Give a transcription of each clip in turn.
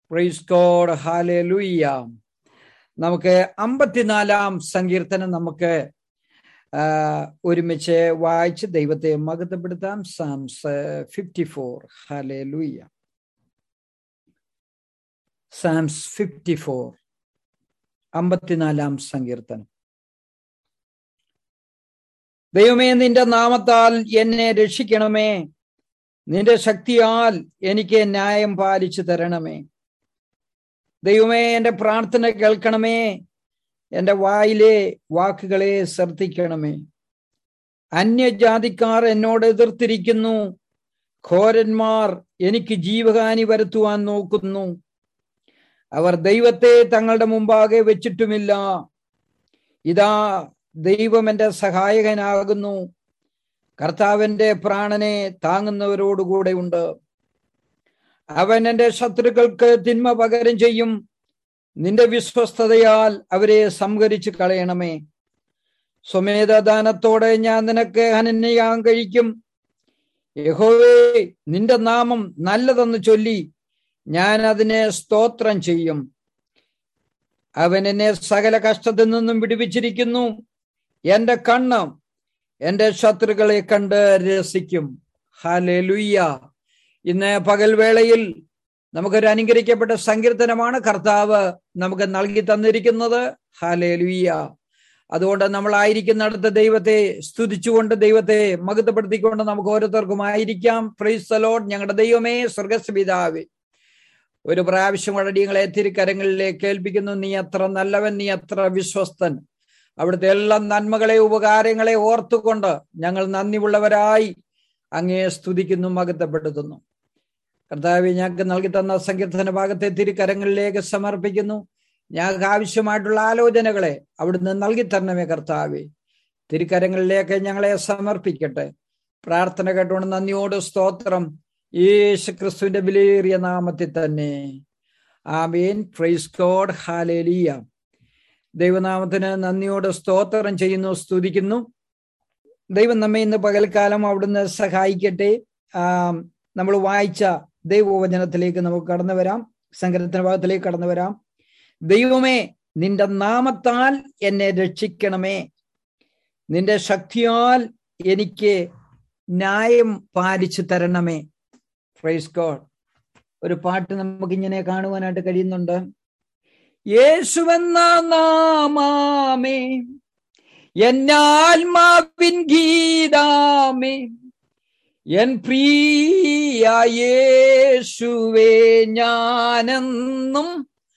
praise God ഹാലൂയ്യ നമുക്ക് അമ്പത്തിനാലാം സങ്കീർത്തനം നമുക്ക് ആ, ഒരുമിച്ച് വായിച്ച് ദൈവത്തെ മകത്തപ്പെടുത്താം psalms fifty four hallelujah psalms fifty four അമ്പത്തിനാലാം സങ്കീർത്തനം ദൈവമേ നിന്റെ നാമത്താൽ എന്നെ രക്ഷിക്കണമേ നിന്റെ ശക്തിയാൽ എനിക്ക് ന്യായം പാലിച്ചു തരണമേ ദൈവമേ എൻ്റെ പ്രാർത്ഥന കേൾക്കണമേ എൻ്റെ വായിലെ വാക്കുകളെ ശ്രദ്ധിക്കണമേ അന്യജാതിക്കാർ എന്നോട് എതിർത്തിരിക്കുന്നു ഘോരന്മാർ എനിക്ക് ജീവഹാനി വരുത്തുവാൻ നോക്കുന്നു അവർ ദൈവത്തെ തങ്ങളുടെ മുമ്പാകെ വെച്ചിട്ടുമില്ല ഇതാ ദൈവം എൻ്റെ സഹായകനാകുന്നു കർത്താവിന്റെ പ്രാണനെ താങ്ങുന്നവരോടുകൂടെ ഉണ്ട് അവൻ എൻ്റെ ശത്രുക്കൾക്ക് തിന്മ പകരം ചെയ്യും നിന്റെ വിശ്വസ്തതയാൽ അവരെ സംഹരിച്ചു കളയണമേ സ്വമേധദാനത്തോടെ ഞാൻ നിനക്ക് അനന്യാൻ കഴിക്കും യഹോവേ നിന്റെ നാമം നല്ലതെന്ന് ചൊല്ലി ഞാൻ അതിനെ സ്തോത്രം ചെയ്യും അവൻ എന്നെ സകല കഷ്ടത്തിൽ നിന്നും വിടുവിച്ചിരിക്കുന്നു എന്റെ കണ്ണ് എന്റെ ശത്രുക്കളെ കണ്ട് രസിക്കും ഹാലെ ലുയ്യ ഇന്ന് പകൽവേളയിൽ നമുക്കൊരു അനുഗ്രഹിക്കപ്പെട്ട സങ്കീർത്തനമാണ് കർത്താവ് നമുക്ക് നൽകി തന്നിരിക്കുന്നത് ഹാലെ ലുയ്യ അതുകൊണ്ട് നമ്മളായിരിക്കുന്നിടത്ത് ദൈവത്തെ സ്തുതിച്ചുകൊണ്ട് ദൈവത്തെ മകത്തപ്പെടുത്തിക്കൊണ്ട് നമുക്ക് ഓരോരുത്തർക്കും ആയിരിക്കാം പ്രൈസ് സലോഡ് ഞങ്ങളുടെ ദൈവമേ സ്വർഗസ്പിതാവേ ഒരു പ്രാവശ്യം അഴടിയങ്ങളെ തിരുക്കരങ്ങളിലേക്ക് കേൾപ്പിക്കുന്നു നീ അത്ര നല്ലവൻ നീ അത്ര വിശ്വസ്തൻ അവിടുത്തെ എല്ലാ നന്മകളെ ഉപകാരങ്ങളെ ഓർത്തുകൊണ്ട് ഞങ്ങൾ നന്ദിയുള്ളവരായി അങ്ങേ സ്തുതിക്കുന്നു മകത്തപ്പെടുത്തുന്നു കർത്താവ് ഞങ്ങൾക്ക് നൽകി തന്ന സങ്കീർത്തന ഭാഗത്തെ തിരുക്കരങ്ങളിലേക്ക് സമർപ്പിക്കുന്നു ഞങ്ങൾക്ക് ആവശ്യമായിട്ടുള്ള ആലോചനകളെ അവിടുന്ന് നൽകി തരണമേ കർത്താവെ തിരുക്കരങ്ങളിലേക്ക് ഞങ്ങളെ സമർപ്പിക്കട്ടെ പ്രാർത്ഥന കേട്ടുകൊണ്ട് നന്ദിയോട് സ്തോത്രം യേശു ക്രിസ്തുവിന്റെ വിലയേറിയ നാമത്തിൽ തന്നെ ആമേൻ പ്രൈസ് ഗോഡ് ഹാലേലിയ ദൈവനാമത്തിന് നന്ദിയോട് സ്തോത്രം ചെയ്യുന്നു സ്തുതിക്കുന്നു ദൈവം നമ്മെ ഇന്ന് പകൽക്കാലം അവിടുന്ന് സഹായിക്കട്ടെ ആ നമ്മൾ വായിച്ച ദൈവവചനത്തിലേക്ക് നമുക്ക് കടന്നു വരാം സങ്കീർത്തന ഭാഗത്തിലേക്ക് കടന്നു വരാം ദൈവമേ നിന്റെ നാമത്താൽ എന്നെ രക്ഷിക്കണമേ നിന്റെ ശക്തിയാൽ എനിക്ക് ന്യായം പാലിച്ചു തരണമേ പ്രൈസ് ഗോഡ് ഒരു പാട്ട് നമുക്ക് ഇങ്ങനെ കാണുവാനായിട്ട് കഴിയുന്നുണ്ട് യേശുവെന്ന നാമാമേ എന്നാത്മാവിൻ ഗീതാമേ എൻ പ്രിയ യേശുവേ ഞാനെന്നും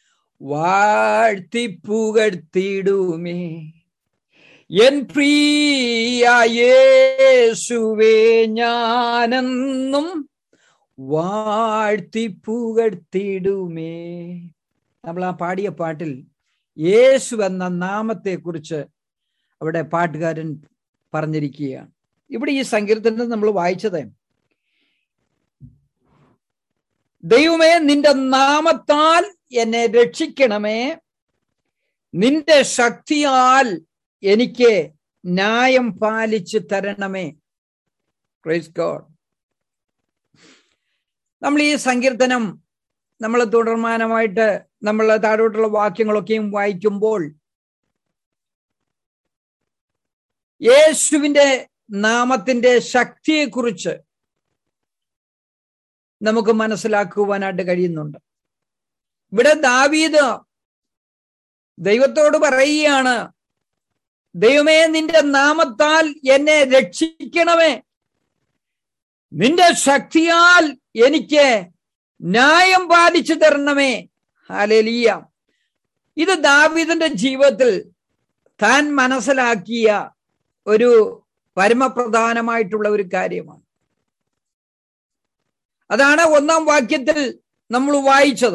വാഴ്ത്തിപ്പുകഴ്ത്തിടുമേ എൻ പ്രിയ യേശുവേ ഞാനെന്നും വാഴ്ത്തിപ്പുകഴ്ത്തിടുമേ നമ്മൾ ആ പാടിയ പാട്ടിൽ യേശു എന്ന നാമത്തെക്കുറിച്ച് അവിടെ പാട്ടുകാരൻ പറഞ്ഞിരിക്കുകയാണ് ഇവിടെ ഈ സങ്കീർത്തനം നമ്മൾ വായിച്ചത് ദൈവമേ നിന്റെ നാമത്താൽ എന്നെ രക്ഷിക്കണമേ നിന്റെ ശക്തിയാൽ എനിക്ക് ന്യായം പാലിച്ചു തരണമേ പ്രൈസ് ഗോഡ് നമ്മൾ ഈ സങ്കീർത്തനം നമ്മൾ തുടർമാനമായിട്ട് നമ്മൾ താഴോട്ടുള്ള വാക്യങ്ങളൊക്കെയും വായിക്കുമ്പോൾ യേശുവിന്റെ നാമത്തിന്റെ ശക്തിയെക്കുറിച്ച് നമുക്ക് മനസ്സിലാക്കുവാനായിട്ട് കഴിയുന്നുണ്ട് ഇവിടെ ദാവീദ് ദൈവത്തോട് പറയുകയാണ് ദൈവമേ നിന്റെ നാമത്താൽ എന്നെ രക്ഷിക്കണമേ നിന്റെ ശക്തിയാൽ എനിക്ക് ന്യായം പാലിച്ചു തരണമേ ഹാലലിയ ഇത് ദാവീദിന്റെ ജീവിതത്തിൽ താൻ മനസ്സിലാക്കിയ ഒരു പരമപ്രധാനമായിട്ടുള്ള ഒരു കാര്യമാണ് അതാണ് ഒന്നാം വാക്യത്തിൽ നമ്മൾ വായിച്ചത്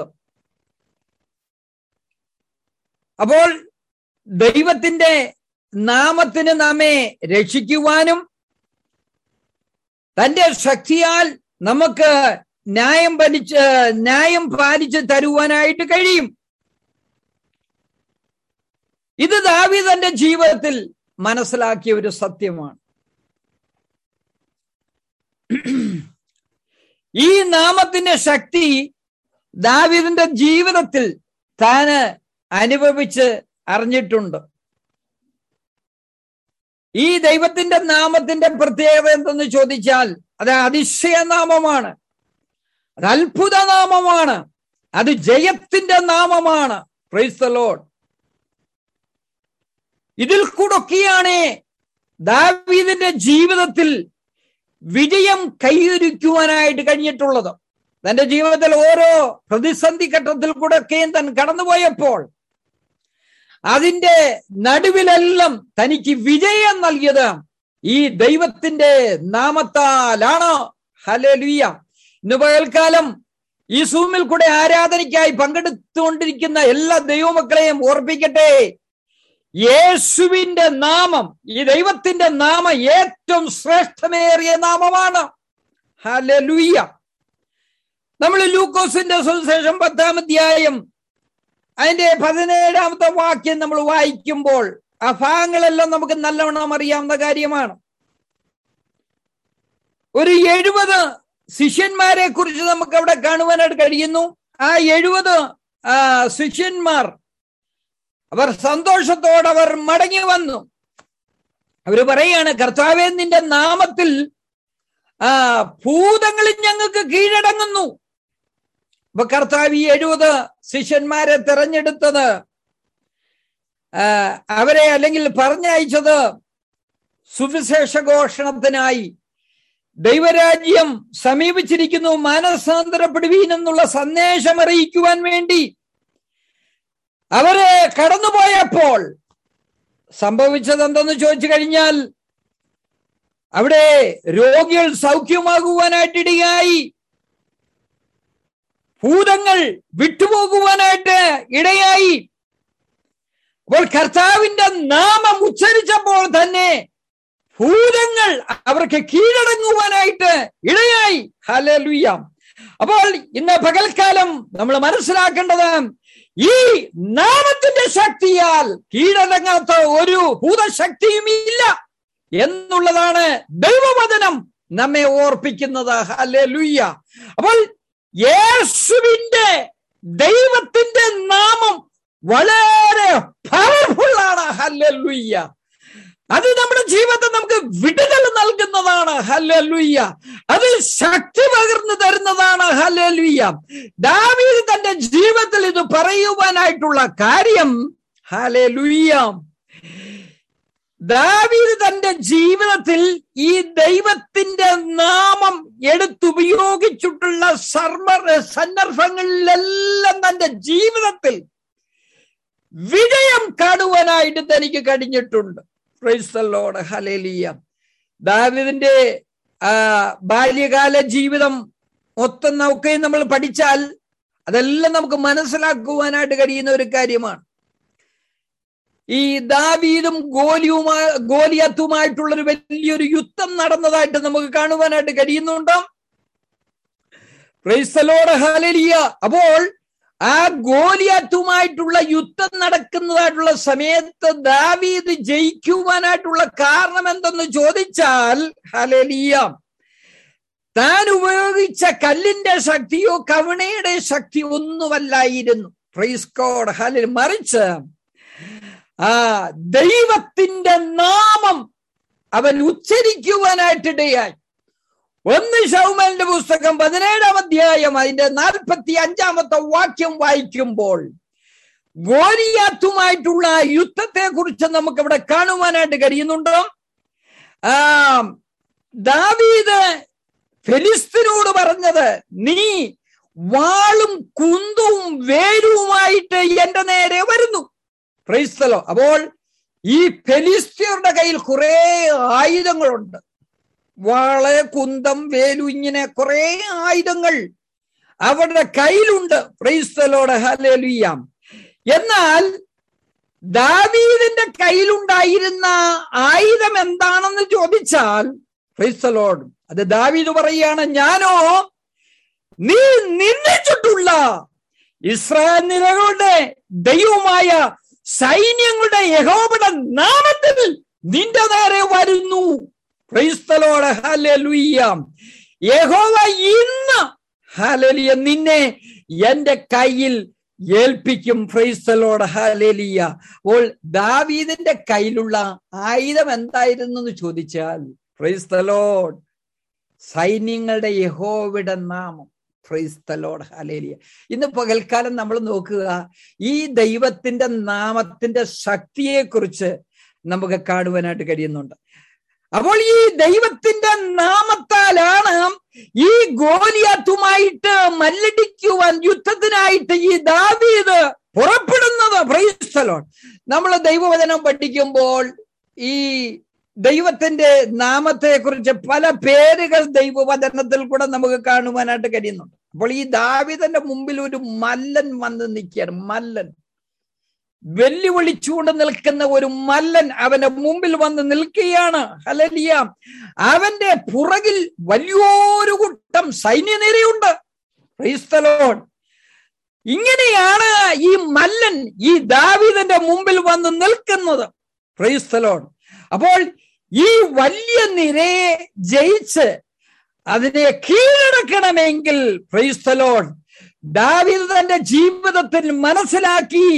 അപ്പോൾ ദൈവത്തിന്റെ നാമത്തിന് നമ്മെ രക്ഷിക്കുവാനും തന്റെ ശക്തിയാൽ നമുക്ക് ന്യായം പാലിച്ച് ന്യായം പാലിച്ച് തരുവാനായിട്ട് കഴിയും ഇത് ദാവി തന്റെ ജീവിതത്തിൽ മനസ്സിലാക്കിയ ഒരു സത്യമാണ് ഈ നാമത്തിന്റെ ശക്തി ദാവീദിന്റെ ജീവിതത്തിൽ താന് അനുഭവിച്ച് അറിഞ്ഞിട്ടുണ്ട് ഈ ദൈവത്തിന്റെ നാമത്തിന്റെ പ്രത്യേകത എന്തെന്ന് ചോദിച്ചാൽ അത് അതിശയ നാമമാണ് അത് അത്ഭുത നാമമാണ് അത് ജയത്തിന്റെ നാമമാണ് പ്രൈസ് ദ ലോഡ് ഇതിൽ കൂടൊക്കെയാണ് ദാവീദിന്റെ ജീവിതത്തിൽ വിജയം കൈവരിക്കുവാനായിട്ട് കഴിഞ്ഞിട്ടുള്ളത് തന്റെ ജീവിതത്തിൽ ഓരോ പ്രതിസന്ധി ഘട്ടത്തിൽ കൂടെയൊക്കെയും താൻ കടന്നുപോയപ്പോൾ അതിന്റെ നടുവിലെല്ലാം തനിക്ക് വിജയം നൽകിയത് ഈ ദൈവത്തിന്റെ നാമത്താലാണ് ഹലലുയ്യ ഇന്ന് പകൽക്കാലം ഈ സൂമിൽ കൂടെ ആരാധനയ്ക്കായി പങ്കെടുത്തുകൊണ്ടിരിക്കുന്ന എല്ലാ ദൈവമക്കളെയും ഓർപ്പിക്കട്ടെ യേശുവിന്റെ നാമം ഈ ദൈവത്തിന്റെ നാമം ഏറ്റവും ശ്രേഷ്ഠമേറിയ നാമമാണ് ഹലലുയ്യ നമ്മൾ ലൂക്കോസിന്റെ സുവിശേഷം പത്താം അധ്യായം അതിന്റെ പതിനേഴാമത്തെ വാക്യം നമ്മൾ വായിക്കുമ്പോൾ ആ ഭാഗങ്ങളെല്ലാം നമുക്ക് നല്ലവണ്ണം അറിയാവുന്ന കാര്യമാണ് ഒരു എഴുപത് ശിഷ്യന്മാരെ കുറിച്ച് നമുക്ക് അവിടെ കാണുവാനായിട്ട് കഴിയുന്നു ആ എഴുപത് ശിഷ്യന്മാർ അവർ സന്തോഷത്തോടെ അവർ മടങ്ങി വന്നു അവര് പറയാണ് കർത്താവേ നിന്റെ നാമത്തിൽ ആ ഭൂതങ്ങളിൽ ഞങ്ങൾക്ക് കീഴടങ്ങുന്നു അപ്പൊ കർത്താവ് ഈ എഴുപത് ശിഷ്യന്മാരെ തെരഞ്ഞെടുത്തത് അവരെ അല്ലെങ്കിൽ പറഞ്ഞയച്ചത് സുവിശേഷ ഘോഷണത്തിനായി ദൈവരാജ്യം സമീപിച്ചിരിക്കുന്നു മാനസാന്തരപ്പെടുവീൻ എന്നുള്ള സന്ദേശം അറിയിക്കുവാൻ വേണ്ടി അവര് കടന്നുപോയപ്പോൾ സംഭവിച്ചത് എന്തെന്ന് ചോദിച്ചു കഴിഞ്ഞാൽ അവിടെ രോഗികൾ സൗഖ്യമാകുവാനായിട്ടിടയായി ഭൂതങ്ങൾ വിട്ടുപോകുവാനായിട്ട് ഇടയായി അപ്പോൾ കർത്താവിന്റെ നാമം ഉച്ചരിച്ചപ്പോൾ തന്നെ ഭൂതങ്ങൾ അവർക്ക് കീഴടങ്ങുവാനായിട്ട് ഇടയായി ഹലലുയ്യാം അപ്പോൾ ഇന്ന് പകൽക്കാലം നമ്മൾ മനസ്സിലാക്കേണ്ടത് ഈ നാമത്തിന്റെ ശക്തിയാൽ കീഴടങ്ങാത്ത ഒരു ഭൂതശക്തിയും ഇല്ല എന്നുള്ളതാണ് ദൈവവചനം നമ്മെ ഓർപ്പിക്കുന്നത് ഹലലുയ്യ അപ്പോൾ യേശുവിന്റെ ദൈവത്തിന്റെ നാമം വളരെ പവർഫുള്ളാണ് ഹല്ലുയ്യ അത് നമ്മുടെ ജീവിതത്തിൽ നമുക്ക് വിടുതൽ നൽകുന്നതാണ് ഹല്ലുയ്യ അത് ശക്തി പകർന്നു തരുന്നതാണ് ഹല്ലുയ്യ ദാവീദ് തന്റെ ജീവിതത്തിൽ ഇത് പറയുവാനായിട്ടുള്ള കാര്യം ഹല്ലുയ്യ ദാവീദ് തന്റെ ജീവിതത്തിൽ ഈ ദൈവത്തിന്റെ നാമം എടുത്തുപയോഗിച്ചിട്ടുള്ള സർവ സന്ദർഭങ്ങളിലെല്ലാം തന്റെ ജീവിതത്തിൽ വിജയം കാണുവാനായിട്ട് തനിക്ക് കഴിഞ്ഞിട്ടുണ്ട് ക്രൈസ്തലോട് ഹലേലിയ ദാവിദിന്റെ ആ ബാല്യകാല ജീവിതം മൊത്തം നമുക്ക് നമ്മൾ പഠിച്ചാൽ അതെല്ലാം നമുക്ക് മനസ്സിലാക്കുവാനായിട്ട് കഴിയുന്ന ഒരു കാര്യമാണ് ഈ ദാവീദും ഗോലിയുമാ ഗോലിയത്തുമായിട്ടുള്ള ഒരു വലിയൊരു യുദ്ധം നടന്നതായിട്ട് നമുക്ക് കാണുവാനായിട്ട് കഴിയുന്നുണ്ട് ക്രൈസ്തലോട് ഹലേലിയ അപ്പോൾ ആ ഗോലിയാത്തുമായിട്ടുള്ള യുദ്ധം നടക്കുന്നതായിട്ടുള്ള സമയത്ത് ദാവീദ് ജയിക്കുവാനായിട്ടുള്ള കാരണം എന്തെന്ന് ചോദിച്ചാൽ ഹലലിയ താൻ ഉപയോഗിച്ച കല്ലിന്റെ ശക്തിയോ കവണയുടെ ശക്തി ഒന്നുമല്ലായിരുന്നു ഫ്രൈസ്കോഡ് ഹലിൽ മറിച്ച് ആ ദൈവത്തിന്റെ നാമം അവൻ ഉച്ചരിക്കുവാനായിട്ടിടയായി ഒന്ന് ഷൗമലിന്റെ പുസ്തകം പതിനേഴാം അധ്യായം അതിന്റെ നാൽപ്പത്തി അഞ്ചാമത്തെ വാക്യം വായിക്കുമ്പോൾ ഗോരിയാത്തുമായിട്ടുള്ള യുദ്ധത്തെ കുറിച്ച് നമുക്ക് ഇവിടെ കാണുവാനായിട്ട് കഴിയുന്നുണ്ടോ ആ ദാവീദ് ഫെലിസ്തീനോട് പറഞ്ഞത് നീ വാളും കുന്തവും വേരുവുമായിട്ട് എന്റെ നേരെ വരുന്നു ക്രൈസ്തലോ അപ്പോൾ ഈ ഫെലിസ്തീനയുടെ കയ്യിൽ കുറെ ആയുധങ്ങളുണ്ട് വാള് കുന്തം വേലു ഇങ്ങനെ കുറെ ആയുധങ്ങൾ അവരുടെ കയ്യിലുണ്ട് ക്രൈസ്തലോട് ഹലേലുയ്യാം എന്നാൽ ദാവീദിന്റെ കയ്യിലുണ്ടായിരുന്ന ആയുധം എന്താണെന്ന് ചോദിച്ചാൽ ക്രൈസ്തലോട് അത് ദാവീദ് പറയാണ് ഞാനോ നീ നിന്ദിച്ചിട്ടുള്ള ഇസ്രായേൽ നിലകളുടെ ദൈവമായ സൈന്യങ്ങളുടെ യഹോബയുടെ നാമത്തിൽ നിന്റെ നേരെ വരുന്നു ക്രൈസ്തലോട് ഹലലുയ്യ യഹോവ ഇന്ന് ഹലലിയ നിന്നെ എന്റെ കയ്യിൽ ഏൽപ്പിക്കും ഫ്രൈസ്തലോട് ഹാലേലിയ അപ്പോൾ ദാവീദിന്റെ കയ്യിലുള്ള ആയുധം എന്തായിരുന്നു എന്ന് ചോദിച്ചാൽ ഫ്രൈസ്തലോഡ് സൈന്യങ്ങളുടെ യഹോവിടെ നാമം ഫ്രൈസ്തലോട് ഹാലേലിയ ഇന്ന് പകൽക്കാലം നമ്മൾ നോക്കുക ഈ ദൈവത്തിന്റെ നാമത്തിന്റെ ശക്തിയെക്കുറിച്ച് നമുക്ക് കാണുവാനായിട്ട് കഴിയുന്നുണ്ട് അപ്പോൾ ഈ ദൈവത്തിന്റെ നാമത്താലാണ് ഈ ഗോലിയാത്തുമായിട്ട് മല്ലടിക്കുവാൻ യുദ്ധത്തിനായിട്ട് ഈ ദാവീദ് പുറപ്പെടുന്നത് പ്രൈസ്തലോൺ നമ്മൾ ദൈവവചനം പഠിക്കുമ്പോൾ ഈ ദൈവത്തിന്റെ നാമത്തെ കുറിച്ച് പല പേരുകൾ ദൈവവചനത്തിൽ കൂടെ നമുക്ക് കാണുവാനായിട്ട് കഴിയുന്നുണ്ട് അപ്പോൾ ഈ ദാവിദന്റെ മുമ്പിൽ ഒരു മല്ലൻ വന്ന് നിൽക്കുകയാണ് മല്ലൻ വെല്ലുവിളിച്ചുകൊണ്ട് നിൽക്കുന്ന ഒരു മല്ലൻ അവന്റെ മുമ്പിൽ വന്ന് നിൽക്കുകയാണ് ഹലലിയ അവന്റെ പുറകിൽ വലിയൊരു കൂട്ടം സൈന്യനിരയുണ്ട് ക്രൈസ്തലോൺ ഇങ്ങനെയാണ് ഈ മല്ലൻ ഈ ദാവിദന്റെ മുമ്പിൽ വന്ന് നിൽക്കുന്നത് ക്രൈസ്തലോൺ അപ്പോൾ ഈ വലിയ നിരയെ ജയിച്ച് അതിനെ കീഴടക്കണമെങ്കിൽ ക്രൈസ്തലോൺ ദാവിദ് തന്റെ ജീവിതത്തിൽ മനസ്സിലാക്കി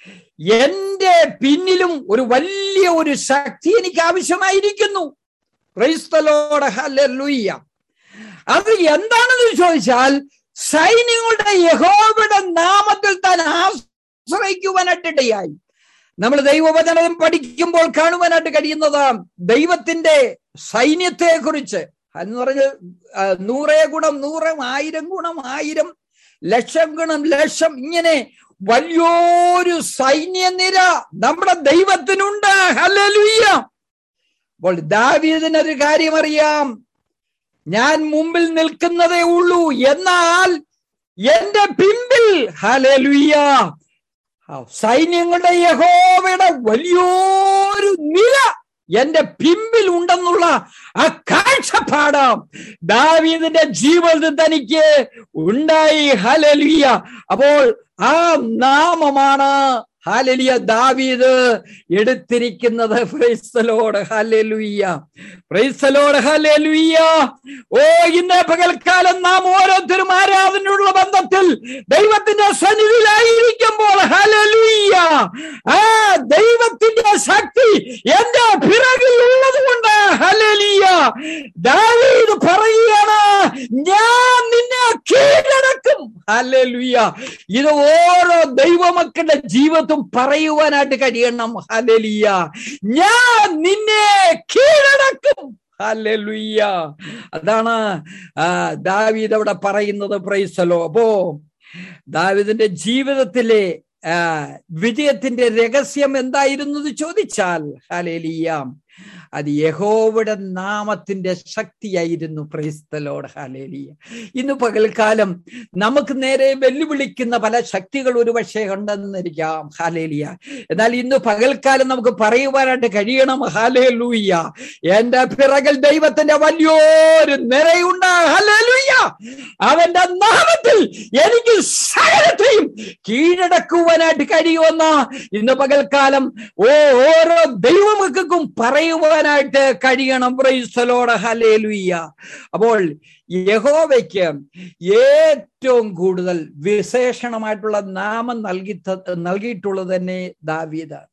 എന്റെ പിന്നിലും ഒരു വലിയ ഒരു ശക്തി എനിക്ക് ആവശ്യമായിരിക്കുന്നു ക്രൈസ്തലോട് ഹല്ലേലൂയ്യ അത് എന്താണെന്ന് ചോദിച്ചാൽ സൈന്യങ്ങളുടെ യഹോവയുടെ നാമത്തിൽ താൻ ആശ്രയിക്കുവാനായിട്ടിടയായി നമ്മൾ ദൈവവചനം പഠിക്കുമ്പോൾ കാണുവാനായിട്ട് കഴിയുന്നത് ദൈവത്തിന്റെ സൈന്യത്തെ കുറിച്ച് എന്ന് പറഞ്ഞ് നൂറേ ഗുണം നൂറ് ആയിരം ഗുണം ആയിരം ലക്ഷം ഗുണം ലക്ഷം ഇങ്ങനെ വലിയൊരു സൈന്യനിര നമ്മുടെ ദൈവത്തിനുണ്ട് ഹല്ലേലൂയ്യ അപ്പോൾ ദാവീദിനൊരു കാര്യം അറിയാം ഞാൻ മുമ്പിൽ നിൽക്കുന്നതേ ഉള്ളൂ എന്നാൽ എന്റെ പിമ്പിൽ ഹല്ലേലൂയ്യ സൈന്യങ്ങളുടെ യഹോവയുടെ വലിയൊരു നില എന്റെ പിമ്പിൽ ഉണ്ടെന്നുള്ള ആ കാഴ്ചപ്പാട് ദാവീദിന്റെ ജീവിതത്തിൽ തനിക്ക് ഉണ്ടായി ഹലലിയ അപ്പോൾ ആ നാമമാണ് ഹാലലിയ ദാവീദ് എടുത്തിരിക്കുന്നത് ഫ്രൈസലോട് ഹാലലുയ്യ ഫ്രൈസലോട് ഹാലലുയ്യ ഓ ഇന്ന് പകൽക്കാലം നാം ഓരോരുത്തരും ആരാധനയുള്ള ബന്ധത്തിൽ ദൈവത്തിന്റെ സന്നിധിയിലായിരിക്കുമ്പോൾ ഹാലലുയ്യ ആ ദൈവത്തിന്റെ ശക്തി എന്റെ പിറകിൽ ഉള്ളത് കൊണ്ട് ഹലലിയ ദാവീദ് പറയുകയാണ് ഞാൻ നിന്നെ കീഴടക്കും ഹലലുയ്യ ഇത് ഓരോ ദൈവമക്കളുടെ ജീവിതത്തിൽ പറയുവാനായിട്ട് കഴിയണം ഹലലിയ ഞാൻ നിന്നെ കീഴടക്കും ഹല്ലേലൂയ്യ അതാണ് ആ ദാവീദ് അവിടെ പറയുന്നത് പ്രൈസലോ അപ്പോ ദാവീദിന്റെ ജീവിതത്തിലെ ആ വിജയത്തിന്റെ രഹസ്യം എന്തായിരുന്നു ചോദിച്ചാൽ ഹലേലിയ അത് യഹോവയുടെ നാമത്തിന്റെ ശക്തിയായിരുന്നു പ്രൈസ്തലോട് ഹാലേലിയ ഇന്ന് പകൽക്കാലം നമുക്ക് നേരെ വെല്ലുവിളിക്കുന്ന പല ശക്തികൾ ഒരുപക്ഷെ ഉണ്ടെന്നിരിക്കാം ഹാലേലിയ എന്നാൽ ഇന്ന് പകൽക്കാലം നമുക്ക് പറയുവാനായിട്ട് കഴിയണം ഹാലേലൂയ്യ എന്റെ പിറകൽ ദൈവത്തിന്റെ വലിയൊരു നിറയുണ്ട് ഹാലേലൂയ്യ അവന്റെ നാമത്തിൽ എനിക്ക് സകലത്തെയും കീഴടക്കുവാനായിട്ട് കഴിയുമെന്ന് ഇന്ന് പകൽക്കാലം ഓ ഓരോ ദൈവമക്കും പറയുവാനായിട്ട് കഴിയണം പ്രൈസലോട് ഹലേലുയ്യ അപ്പോൾ യഹോവയ്ക്ക് ഏറ്റവും കൂടുതൽ വിശേഷണമായിട്ടുള്ള നാമം നൽകി നൽകിയിട്ടുള്ളത് തന്നെ ദാവീദാണ്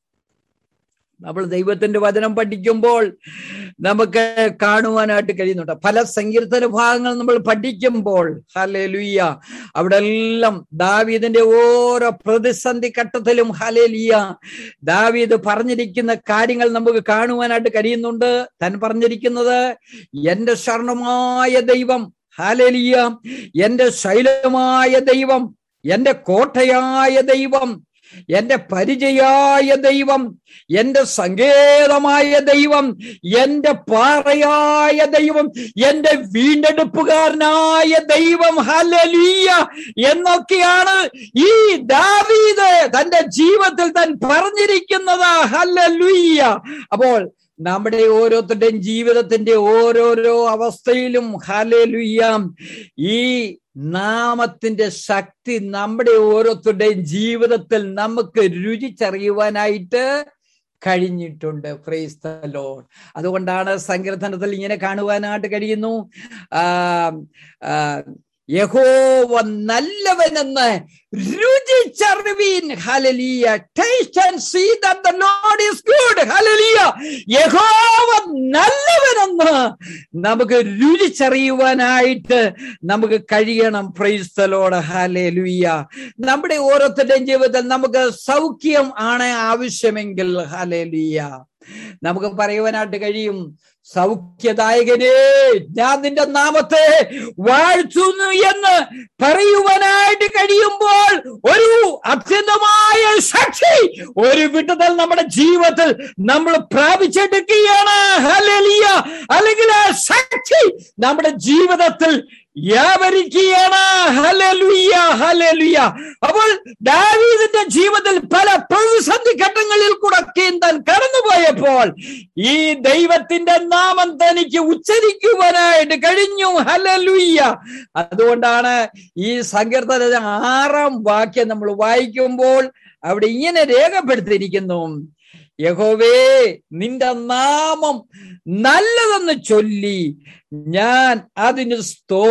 നമ്മൾ ദൈവത്തിന്റെ വചനം പഠിക്കുമ്പോൾ നമുക്ക് കാണുവാനായിട്ട് കഴിയുന്നുണ്ട് പല സങ്കീർത്തന ഭാഗങ്ങൾ നമ്മൾ പഠിക്കുമ്പോൾ ഹലേ ലുയ്യ അവിടെ എല്ലാം ദാവീദിന്റെ ഓരോ പ്രതിസന്ധി ഘട്ടത്തിലും ഹലേ ലിയ ദാവീദ് പറഞ്ഞിരിക്കുന്ന കാര്യങ്ങൾ നമുക്ക് കാണുവാനായിട്ട് കഴിയുന്നുണ്ട് താൻ പറഞ്ഞിരിക്കുന്നത് എന്റെ ശരണമായ ദൈവം ഹാലലിയ എന്റെ ശൈലമായ ദൈവം എന്റെ കോട്ടയായ ദൈവം എന്റെ പരിചയായ ദൈവം എന്റെ സങ്കേതമായ ദൈവം എന്റെ പാറയായ ദൈവം എന്റെ വീണ്ടെടുപ്പുകാരനായ ദൈവം ഹലലീയ എന്നൊക്കെയാണ് ഈ ദാവീദ് തന്റെ ജീവിതത്തിൽ താൻ പറഞ്ഞിരിക്കുന്നത് ഹലലുയ്യ അപ്പോൾ നമ്മുടെ ഓരോരുത്തരുടെയും ജീവിതത്തിന്റെ ഓരോരോ അവസ്ഥയിലും ഹലലുയ്യാം ഈ നാമത്തിന്റെ ശക്തി നമ്മുടെ ഓരോരുത്തരുടെയും ജീവിതത്തിൽ നമുക്ക് രുചിച്ചറിയുവാനായിട്ട് കഴിഞ്ഞിട്ടുണ്ട് ക്രൈസ്തലോ അതുകൊണ്ടാണ് സങ്കീർത്തനത്തിൽ ഇങ്ങനെ കാണുവാനായിട്ട് കഴിയുന്നു യഹോവ നല്ലവനെന്ന് രുചിച്ചറിവീൻ hallelujah taste and see that the lord is good hallelujah യഹോവ നല്ലവനെന്ന് നമുക്ക് രുചിച്ചറിയുവാനായിട്ട് നമുക്ക് കഴിയണം പ്രൈസ്തലോട് ഹലലുയ്യ നമ്മുടെ ഓരോരുത്തരുടെയും ജീവിതത്തിൽ നമുക്ക് സൗഖ്യം ആണ് ആവശ്യമെങ്കിൽ ഹലലിയ നമുക്ക് പറയുവാനായിട്ട് കഴിയും സൗഖ്യദായകനെ ഞാൻ നിന്റെ നാമത്തെ വാഴ്ത്തുന്നു എന്ന് പറയുവാനായിട്ട് കഴിയുമ്പോൾ ഒരു അത്യന്തമായ സാക്ഷി ഒരു വിട്ടുതൽ നമ്മുടെ ജീവിതത്തിൽ നമ്മൾ പ്രാപിച്ചെടുക്കുകയാണ് ഹലലിയ അല്ലെങ്കിൽ ആ സാക്ഷി നമ്മുടെ ജീവിതത്തിൽ വ്യാപരിക്കുകയാണ് ഹലലുയ്യ ഹലലുയ്യ അപ്പോൾ ദാവീദിന്റെ ജീവിതത്തിൽ പല പ്രതിസന്ധി ഘട്ടങ്ങളിൽ കൂടെ താൻ കടന്നുപോയപ്പോൾ ഈ ദൈവത്തിന്റെ നാമം തനിക്ക് ഉച്ചരിക്കുവാനായിട്ട് കഴിഞ്ഞു ഹലലുയ്യ അതുകൊണ്ടാണ് ഈ സങ്കീർത്തന ആറാം വാക്യം നമ്മൾ വായിക്കുമ്പോൾ അവിടെ ഇങ്ങനെ രേഖപ്പെടുത്തിയിരിക്കുന്നു യഹോവേ നിന്റെ നാമം നല്ലതെന്ന് ചൊല്ലി ഞാൻ അതിന്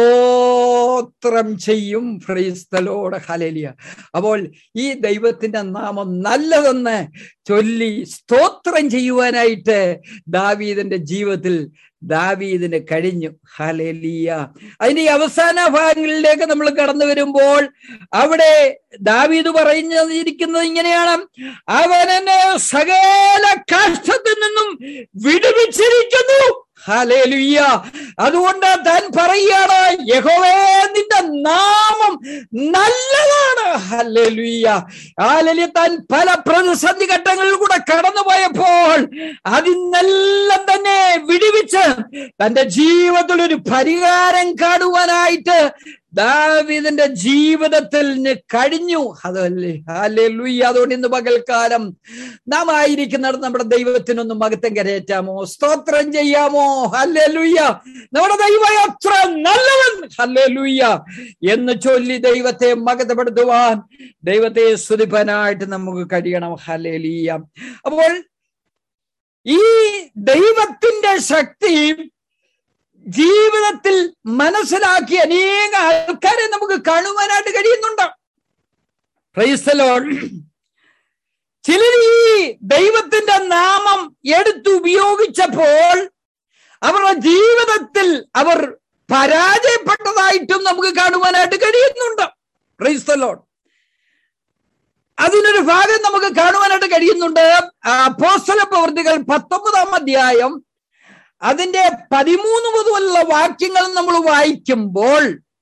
സ്തോത്രം ചെയ്യും ഫ്രൈസ്തലോട് ഹലലിയ അപ്പോൾ ഈ ദൈവത്തിന്റെ നാമം നല്ലതെന്ന് ചൊല്ലി സ്തോത്രം ചെയ്യുവാനായിട്ട് ദാവീദിന്റെ ജീവിതത്തിൽ ദാവീദിന് കഴിഞ്ഞു ഹലലിയ അതിന്റെ ഈ അവസാന ഭാഗങ്ങളിലേക്ക് നമ്മൾ കടന്നു വരുമ്പോൾ അവിടെ ദാവീദ് പറഞ്ഞിരിക്കുന്നത് ഇങ്ങനെയാണ് അവൻ എന്നെ സകല കഷ്ടത്തിൽ നിന്നും വിടുവിച്ചിരിക്കുന്നു ഹലേലുയ്യ അതുകൊണ്ട് താൻ പറയുകയാണ് യഹോവേ നിന്റെ നാമം നല്ലതാണ് ഹലേലുയ്യ ഹാലലി താൻ പല പ്രതിസന്ധി ഘട്ടങ്ങളിൽ കൂടെ കടന്നുപോയപ്പോൾ അതിനെല്ലാം തന്നെ വിടിവിച്ച് തന്റെ ജീവിതത്തിൽ ഒരു പരിഹാരം കാണുവാനായിട്ട് ദാവിദിന്റെ ജീവിതത്തിൽ കഴിഞ്ഞു അതല്ലേ ഹാലലുയ്യ അതുകൊണ്ട് ഇന്ന് പകൽക്കാലം നാം ആയിരിക്കുന്നിടത്ത് നമ്മുടെ ദൈവത്തിനൊന്ന് മകത്തം കരയേറ്റാമോ സ്തോത്രം ചെയ്യാമോ ഹല്ലേലൂയ്യ നമ്മുടെ ദൈവം അത്ര നല്ലവൻ ഹല്ലേലൂയ്യ എന്ന് ചൊല്ലി ദൈവത്തെ മകതപ്പെടുത്തുവാൻ ദൈവത്തെ സ്തുതിപ്പാനായിട്ട് നമുക്ക് കഴിയണം ഹല്ലേലൂയ്യ അപ്പോൾ ഈ ദൈവത്തിന്റെ ശക്തി ജീവിതത്തിൽ മനസ്സിലാക്കി അനേക ആൾക്കാരെ നമുക്ക് കാണുവാനായിട്ട് കഴിയുന്നുണ്ട് ചിലർ ഈ ദൈവത്തിന്റെ നാമം എടുത്തുപയോഗിച്ചപ്പോൾ അവരുടെ ജീവിതത്തിൽ അവർ പരാജയപ്പെട്ടതായിട്ടും നമുക്ക് കാണുവാനായിട്ട് കഴിയുന്നുണ്ട് ക്രൈസ്തലോൺ അതിനൊരു ഭാഗം നമുക്ക് കാണുവാനായിട്ട് കഴിയുന്നുണ്ട് അപ്പോസ്തല പ്രവൃത്തികൾ പത്തൊമ്പതാം അധ്യായം അതിന്റെ പതിമൂന്ന് മുതലുള്ള വാക്യങ്ങൾ നമ്മൾ വായിക്കുമ്പോൾ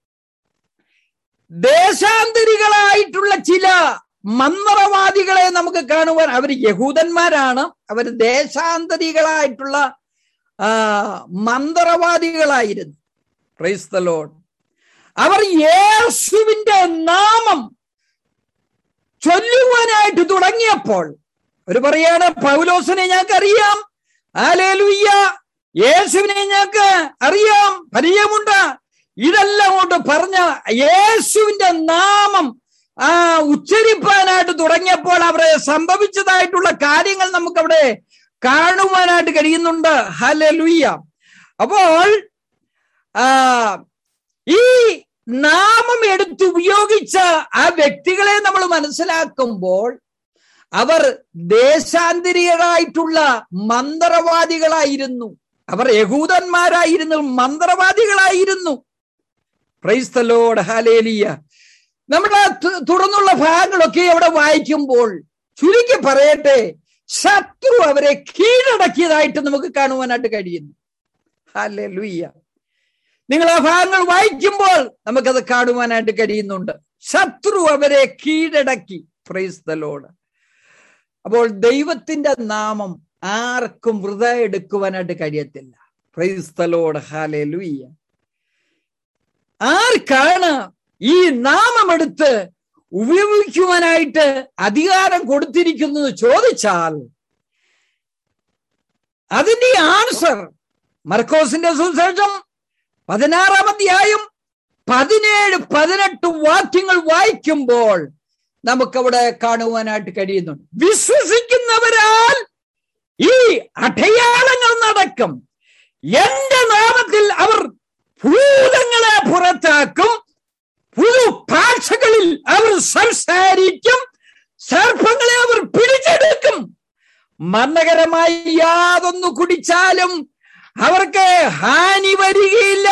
ദേശാന്തരികളായിട്ടുള്ള ചില മന്ത്രവാദികളെ നമുക്ക് കാണുവാൻ അവർ യഹൂദന്മാരാണ് അവർ ദേശാന്തരികളായിട്ടുള്ള ആ മന്ത്രവാദികളായിരുന്നു ക്രൈസ്തലോൺ അവർ യേശുവിന്റെ നാമം ചൊല്ലുവാനായിട്ട് തുടങ്ങിയപ്പോൾ അവർ പറയാണ് പൗലോസിനെ ഞങ്ങൾക്ക് അറിയാം ആലേലുയ്യ യേശുവിനെ ഞങ്ങൾക്ക് അറിയാം പരിചയമുണ്ട് ഇതെല്ലാം കൊണ്ട് പറഞ്ഞ യേശുവിന്റെ നാമം ആ ഉച്ചരിപ്പാനായിട്ട് തുടങ്ങിയപ്പോൾ അവിടെ സംഭവിച്ചതായിട്ടുള്ള കാര്യങ്ങൾ നമുക്ക് അവിടെ കാണുവാനായിട്ട് കഴിയുന്നുണ്ട് ഹലലുയ്യ അപ്പോൾ ആ ഈ നാമം എടുത്ത് ഉപയോഗിച്ച ആ വ്യക്തികളെ നമ്മൾ മനസ്സിലാക്കുമ്പോൾ അവർ ദേശാന്തരികളായിട്ടുള്ള മന്ത്രവാദികളായിരുന്നു അവർ യഹൂദന്മാരായിരുന്നു മന്ത്രവാദികളായിരുന്നു ക്രൈസ്തലോട് ഹാലേലിയ നമ്മുടെ തുടർന്നുള്ള ഭാഗങ്ങളൊക്കെ അവിടെ വായിക്കുമ്പോൾ ചുരുക്കി പറയട്ടെ ശത്രു അവരെ കീഴടക്കിയതായിട്ട് നമുക്ക് കാണുവാനായിട്ട് കഴിയുന്നു ഹാലേ ലുയ്യ നിങ്ങൾ ആ ഭാഗങ്ങൾ വായിക്കുമ്പോൾ നമുക്കത് കാണുവാനായിട്ട് കഴിയുന്നുണ്ട് ശത്രു അവരെ കീഴടക്കി ക്രൈസ്തലോട് അപ്പോൾ ദൈവത്തിന്റെ നാമം ആർക്കും വൃത എടുക്കുവാനായിട്ട് കഴിയത്തില്ല ക്രൈസ്തലോട് ഹാലേ ലുയ്യ ആർക്കാണ് ഈ നാമമെടുത്ത് ഉപയോഗിക്കുവാനായിട്ട് അധികാരം കൊടുത്തിരിക്കുന്നത് ചോദിച്ചാൽ അതിന്റെ ആൻസർ മർക്കോസിന്റെ സുശേഷം പതിനാറാം അധ്യായം പതിനേഴ് പതിനെട്ട് വാക്യങ്ങൾ വായിക്കുമ്പോൾ നമുക്കവിടെ കാണുവാനായിട്ട് കഴിയുന്നുണ്ട് വിശ്വസിക്കുന്നവരാൽ ഈ അടയാളങ്ങൾ നടക്കും എന്റെ നാമത്തിൽ അവർ ഭൂതങ്ങളെ പുറത്താക്കും പുതു ഭാഷകളിൽ അവർ സംസാരിക്കും സർപ്പങ്ങളെ അവർ പിടിച്ചെടുക്കും മരണകരമായി യാതൊന്നു കുടിച്ചാലും അവർക്ക് ഹാനി വരികയില്ല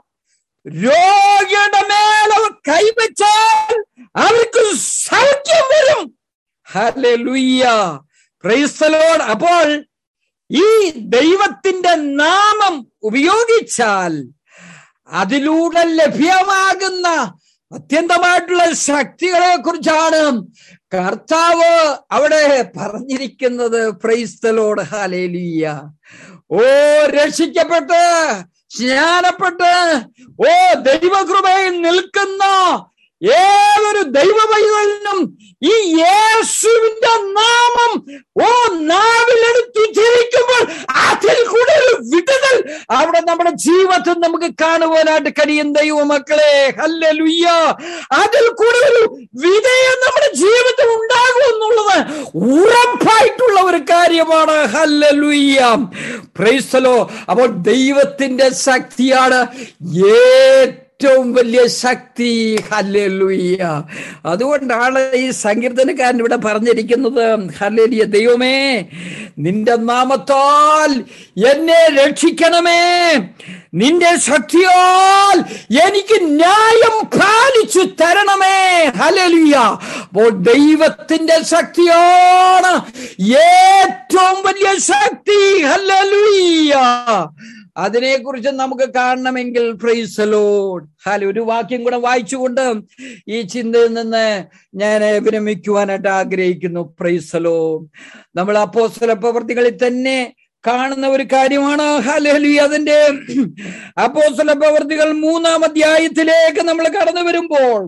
രോഗിയുടെ മേൽ അവർ കൈവച്ചാൽ അവർക്ക് സൗഖ്യം വരും ഹല്ലേലൂയ്യ പ്രൈസ് ദി ലോർഡ് അപ്പോൾ ഈ ദൈവത്തിന്റെ നാമം ഉപയോഗിച്ചാൽ അതിലൂടെ ലഭ്യമാകുന്ന അത്യന്തമായിട്ടുള്ള ശക്തികളെ കുറിച്ചാണ് കർത്താവ് അവിടെ പറഞ്ഞിരിക്കുന്നത് പ്രൈസ്തലോട് ഹാലേലിയ ഓ രക്ഷിക്കപ്പെട്ട് സ്നാനപ്പെട്ട് ഓ ദൈവകൃപയിൽ നിൽക്കുന്ന ഏതൊരു ദൈവവൈതലിനും ഈ യേശുവിന്റെ നാമം ഓ നാവിലെടുത്ത് ഉച്ചരിക്കുമ്പോൾ അതിൽ കൂടെ ഒരു വിടുതൽ അവിടെ നമ്മുടെ ജീവിതത്തിൽ നമുക്ക് കാണുവാനായിട്ട് കഴിയും ദൈവ മക്കളെ ഹല്ല ലുയ്യ അതിൽ കൂടെ ഒരു വിജയം നമ്മുടെ ജീവിതത്തിൽ ഉണ്ടാകും എന്നുള്ളത് ഉറപ്പായിട്ടുള്ള ഒരു കാര്യമാണ് ഹല്ല ലുയ്യ പ്രൈസലോ അപ്പോൾ ദൈവത്തിന്റെ ശക്തിയാണ് ഏറ്റവും വലിയ ശക്തി ഹല്ലേലൂയ്യ അതുകൊണ്ടാണ് ഈ സങ്കീർത്തനക്കാരൻ ഇവിടെ പറഞ്ഞിരിക്കുന്നത് ഹല്ലേലിയ ദൈവമേ നിന്റെ നാമത്താൽ എന്നെ രക്ഷിക്കണമേ നിന്റെ ശക്തിയാൽ എനിക്ക് ന്യായം പാലിച്ചു തരണമേ ഹലലിയ അപ്പോൾ ദൈവത്തിന്റെ ശക്തിയാണ് ഏറ്റവും വലിയ ശക്തി ഹലലുയ്യ അതിനെക്കുറിച്ച് നമുക്ക് കാണണമെങ്കിൽ പ്രൈസലോഡ് ഹാല ഒരു വാക്യം കൂടെ വായിച്ചുകൊണ്ട് ഈ ചിന്തയിൽ നിന്ന് ഞാൻ വിരമിക്കുവാനായിട്ട് ആഗ്രഹിക്കുന്നു പ്രൈസലോ നമ്മൾ അപ്പോസ്തല പ്രവർത്തികളിൽ തന്നെ കാണുന്ന ഒരു കാര്യമാണ് ഹലഹലി അതിന്റെ അപ്പോസ്തല പ്രവർത്തികൾ മൂന്നാം അധ്യായത്തിലേക്ക് നമ്മൾ കടന്നു വരുമ്പോൾ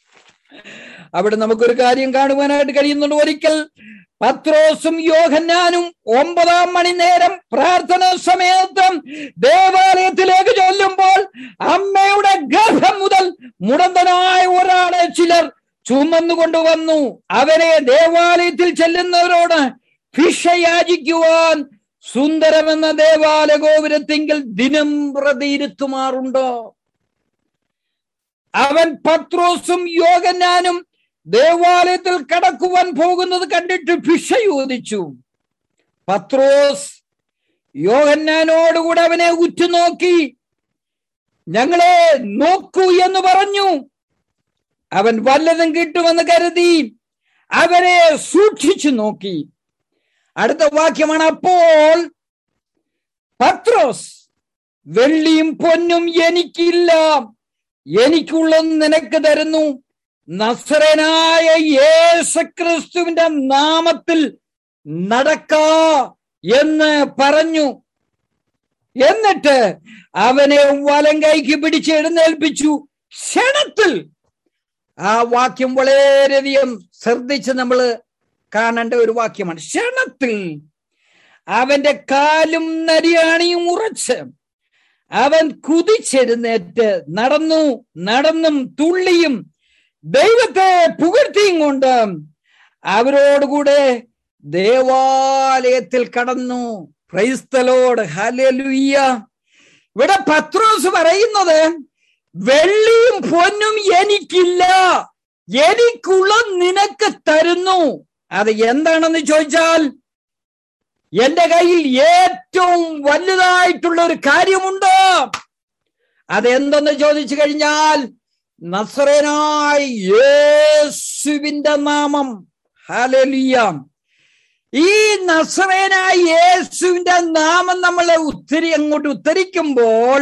അവിടെ നമുക്കൊരു കാര്യം കാണുവാനായിട്ട് കഴിയുന്നുണ്ട് ഒരിക്കൽ പത്രോസും യോഹന്നാനും ഒമ്പതാം മണി നേരം പ്രാർത്ഥന സമയത്ത് ദേവാലയത്തിലേക്ക് ചൊല്ലുമ്പോൾ അമ്മയുടെ ഗർഭം മുതൽ മുടന്തനായ ഒരാളെ ചിലർ ചുമന്നുകൊണ്ടുവന്നു അവരെ ദേവാലയത്തിൽ ചെല്ലുന്നവരോട് ഭിക്ഷ യാചിക്കുവാൻ സുന്ദരമെന്ന ദേവാലയ ഗോപുരത്തെങ്കിൽ ദിനം പ്രതി ഇരുത്തുമാറുണ്ടോ അവൻ പത്രോസും യോഗന്നാനും ദേവാലയത്തിൽ കടക്കുവാൻ പോകുന്നത് കണ്ടിട്ട് ഭിക്ഷ ചോദിച്ചു പത്രോസ് യോഹന്നാനോടുകൂടെ അവനെ ഉറ്റുനോക്കി ഞങ്ങളെ നോക്കൂ എന്ന് പറഞ്ഞു അവൻ വല്ലതും കിട്ടുമെന്ന് കരുതി അവനെ സൂക്ഷിച്ചു നോക്കി അടുത്ത വാക്യമാണ് അപ്പോൾ പത്രോസ് വെള്ളിയും പൊന്നും എനിക്കില്ല എനിക്കുള്ളത് നിനക്ക് തരുന്നു നസ്രനായ യേശുക്രിസ്തുവിന്റെ നാമത്തിൽ നടക്ക എന്ന് പറഞ്ഞു എന്നിട്ട് അവനെ വലം കൈക്ക് പിടിച്ച് എഴുന്നേൽപ്പിച്ചു ക്ഷണത്തിൽ ആ വാക്യം വളരെയധികം ശ്രദ്ധിച്ച് നമ്മൾ കാണേണ്ട ഒരു വാക്യമാണ് ക്ഷണത്തിൽ അവന്റെ കാലും നരിയാണിയും ഉറച്ച് അവൻ കുതിച്ചെഴുന്നേറ്റ് നടന്നു നടന്നും തുള്ളിയും ദൈവത്തെ പുകഴ്ത്തിയും കൊണ്ട് അവരോടുകൂടെ ദേവാലയത്തിൽ കടന്നു ക്രൈസ്തലോട് ഹലലുയ്യ ഇവിടെ പത്രോസ് പറയുന്നത് വെള്ളിയും പൊന്നും എനിക്കില്ല എനിക്കുള്ള നിനക്ക് തരുന്നു അത് എന്താണെന്ന് ചോദിച്ചാൽ എന്റെ കയ്യിൽ ഏറ്റവും വലുതായിട്ടുള്ള ഒരു കാര്യമുണ്ട് അതെന്തെന്ന് ചോദിച്ചു കഴിഞ്ഞാൽ നസ്രനായ യേശുവിന്റെ നാമം ഹലലിയ ഈ നസ്രനായ യേശുവിന്റെ നാമം നമ്മൾ ഉത്തരി അങ്ങോട്ട് ഉത്തരിക്കുമ്പോൾ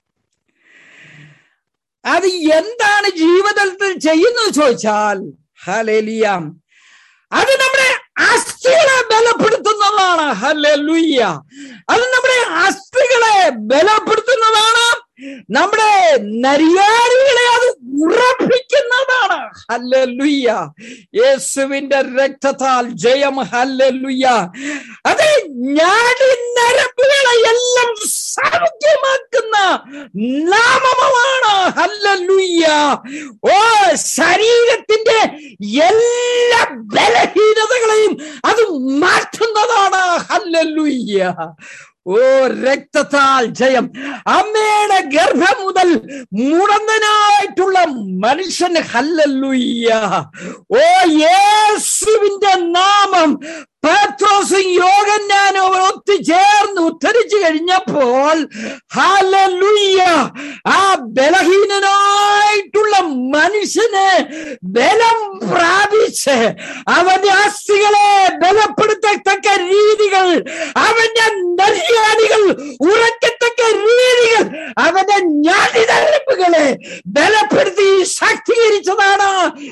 അത് എന്താണ് ജീവിതത്തിൽ ചെയ്യുന്നത് ചോദിച്ചാൽ ഹലലിയ അത് നമ്മുടെ അസ്ഥികളെ ബലപ്പെടുത്തുന്നതാണ് ഹല്ലേലൂയ്യ അത് നമ്മുടെ അസ്ഥികളെ ബലപ്പെടുത്തുന്നതാണ് നമ്മുടെ നരിയാണികളെ അത് ഉറപ്പിക്കുന്നതാണ് ഹല്ലേലൂയ്യ യേശുവിന്റെ രക്തത്താൽ ജയം ഹല്ലേലൂയ്യ അത് ഞാടി നരമ്പുകളെ എല്ലാം സൗഖ്യമാക്കുന്ന നാമമാണ് ഹല്ലേലൂയ്യ ഓ ശരീരത്തിന്റെ എല്ലാ ബലഹീനതകളെയും അത് മാറ്റുന്നതാണ് ഹല്ലേലൂയ്യ ഓ രക്തത്താൽ ജയം അമ്മയുടെ ഗർഭം മുതൽ മുടന്തനായിട്ടുള്ള മനുഷ്യന് ഹല്ലല്ലുയ്യ ഓ യേശുവിന്റെ നാമം പത്രോസും യോഗന്നാനും ഒത്തുചേർന്ന് ഉദ്ധരിച്ചു കഴിഞ്ഞപ്പോൾ ഹാലലുയ്യ ആ ബലഹീനനായിട്ടുള്ള മനുഷ്യന് ബലം പ്രാപിച്ച് അവന്റെ അസ്ഥികളെ ബലപ്പെടുത്തത്തക്ക രീതികൾ അവന്റെ നരിയാണികൾ ഉറക്കത്തക്ക രീതികൾ അവന്റെ ഞാണിതരമ്പുകളെ ബലപ്പെടുത്തി ശക്തീകരിച്ചതാണ്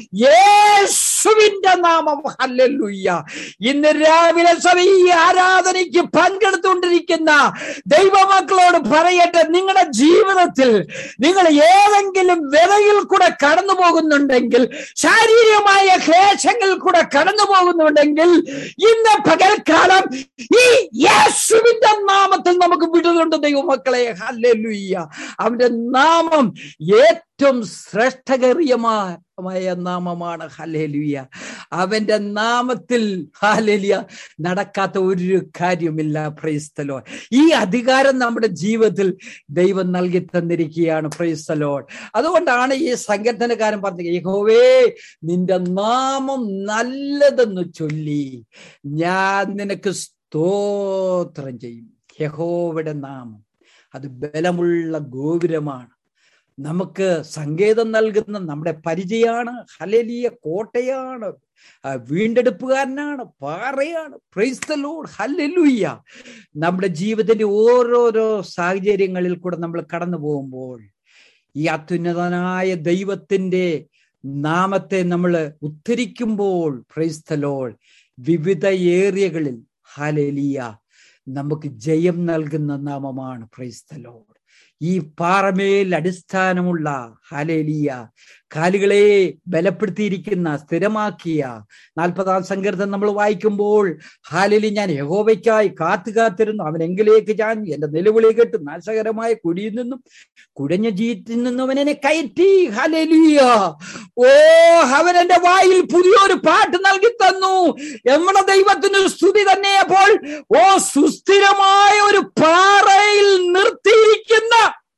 യേശുവിന്റെ നാമം ഹല്ലുയ്യ ഇന്ന് രാവിലെ സഭ ഈ ആരാധനയ്ക്ക് പങ്കെടുത്തുകൊണ്ടിരിക്കുന്ന ദൈവമക്കളോട് പറയട്ടെ നിങ്ങളുടെ ജീവിതത്തിൽ നിങ്ങൾ ഏതെങ്കിലും വിലയിൽ കൂടെ കടന്നു പോകുന്നുണ്ടെങ്കിൽ ശാരീരികമായ ക്ലേശങ്ങളിൽ കൂടെ കടന്നു പോകുന്നുണ്ടെങ്കിൽ ഇന്ന് പകൽക്കാലം ഈ യേശുവിന്റെ നാമത്തിൽ നമുക്ക് വിടുന്നുണ്ട് ദൈവമക്കളെ ഹല്ലേലൂയ്യ അവന്റെ നാമം ഏറ്റവും ശ്രേഷ്ഠകരീയമായ നാമമാണ് ഹലേലിയ അവന്റെ നാമത്തിൽ ഹാലേലിയ നടക്കാത്ത ഒരു കാര്യമില്ല പ്രൈസ്തലോ ഈ അധികാരം നമ്മുടെ ജീവിതത്തിൽ ദൈവം നൽകി തന്നിരിക്കുകയാണ് പ്രൈസ്തലോ അതുകൊണ്ടാണ് ഈ സംഘടനക്കാരൻ പറഞ്ഞത് യഹോവേ നിന്റെ നാമം നല്ലതെന്ന് ചൊല്ലി ഞാൻ നിനക്ക് സ്തോത്രം ചെയ്യും യഹോവയുടെ നാമം അത് ബലമുള്ള ഗോപുരമാണ് നമുക്ക് സങ്കേതം നൽകുന്ന നമ്മുടെ പരിചയമാണ് ഹലലിയ കോട്ടയാണ് വീണ്ടെടുപ്പുകാരനാണ് പാറയാണ് പ്രൈസ്തലോഡ് ഹല്ലലുയ്യ നമ്മുടെ ജീവിതത്തിന്റെ ഓരോരോ സാഹചര്യങ്ങളിൽ കൂടെ നമ്മൾ കടന്നു പോകുമ്പോൾ ഈ അത്യുന്നതനായ ദൈവത്തിന്റെ നാമത്തെ നമ്മൾ ഉദ്ധരിക്കുമ്പോൾ പ്രൈസ്തലോൾ വിവിധ ഏരിയകളിൽ ഹാലലിയ നമുക്ക് ജയം നൽകുന്ന നാമമാണ് പ്രൈസ്തലോഡ് ഈ പാറമേൽ അടിസ്ഥാനമുള്ള ഹാലേലിയ കാലുകളെ ബലപ്പെടുത്തിയിരിക്കുന്ന സ്ഥിരമാക്കിയ നാൽപ്പതാം സങ്കീർത്തനം നമ്മൾ വായിക്കുമ്പോൾ ഹാലലി ഞാൻ യഹോവയ്ക്കായി കാത്തു കാത്തിരുന്നു അവൻ എങ്കിലേക്ക് ഞാൻ എന്റെ നിലവിളി കേട്ട് നാശകരമായ കുടിയിൽ നിന്നും കുടഞ്ഞ ജീറ്റിൽ നിന്നും അവൻ എന്നെ കയറ്റി ഹാലലിയ ഓ അവൻ എന്റെ വായിൽ പുതിയൊരു പാട്ട് നൽകി തന്നു നമ്മുടെ ദൈവത്തിന് സ്തുതി തന്നെ അപ്പോൾ ഓ സുസ്ഥിരമായ ഒരു പാറയിൽ നിർത്തിയിരിക്കുന്ന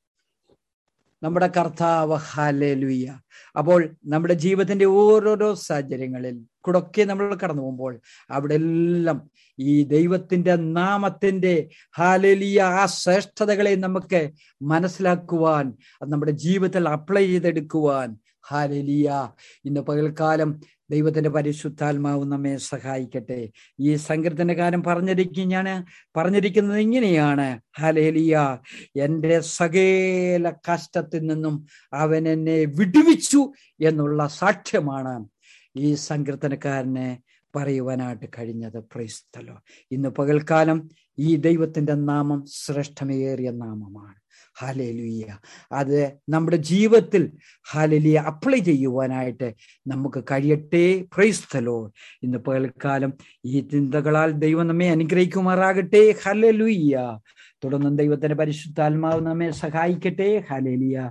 നമ്മുടെ കർത്താവ് ഹാലേലുയ്യ അപ്പോൾ നമ്മുടെ ജീവിതത്തിന്റെ ഓരോരോ സാഹചര്യങ്ങളിൽ കൂടൊക്കെ നമ്മൾ കടന്നു പോകുമ്പോൾ അവിടെ എല്ലാം ഈ ദൈവത്തിന്റെ നാമത്തിന്റെ ഹാലേലിയ ആ ശ്രേഷ്ഠതകളെ നമുക്ക് മനസ്സിലാക്കുവാൻ അത് നമ്മുടെ ജീവിതത്തിൽ അപ്ലൈ ചെയ്തെടുക്കുവാൻ ഹാലേലിയ ഇന്ന് പകൽക്കാലം ദൈവത്തിന്റെ പരിശുദ്ധാത്മാവ് നമ്മെ സഹായിക്കട്ടെ ഈ സങ്കീർത്തനകാരൻ പറഞ്ഞിരിക്കുകയാണ് പറഞ്ഞിരിക്കുന്നത് ഇങ്ങനെയാണ് ഹലേലിയ എൻ്റെ സകേല കഷ്ടത്തിൽ നിന്നും അവൻ എന്നെ വിടുവിച്ചു എന്നുള്ള സാക്ഷ്യമാണ് ഈ സങ്കീർത്തനക്കാരനെ പറയുവാനായിട്ട് കഴിഞ്ഞത് പ്രൈസ്തലോ ഇന്ന് പകൽക്കാലം ഈ ദൈവത്തിന്റെ നാമം ശ്രേഷ്ഠമേറിയ നാമമാണ് ഹാലേലുയ്യ അത് നമ്മുടെ ജീവിതത്തിൽ ഹാലലിയ അപ്ലൈ ചെയ്യുവാനായിട്ട് നമുക്ക് കഴിയട്ടെ പ്രൈസ്തലോ ഇന്ന് പകൽക്കാലം ഈ ചിന്തകളാൽ ദൈവം നമ്മെ അനുഗ്രഹിക്കുമാറാകട്ടെ ഹലലുയ്യ തുടർന്നും ദൈവത്തിന്റെ പരിശുദ്ധാത്മാവ് നമ്മെ സഹായിക്കട്ടെ ഹലേലിയ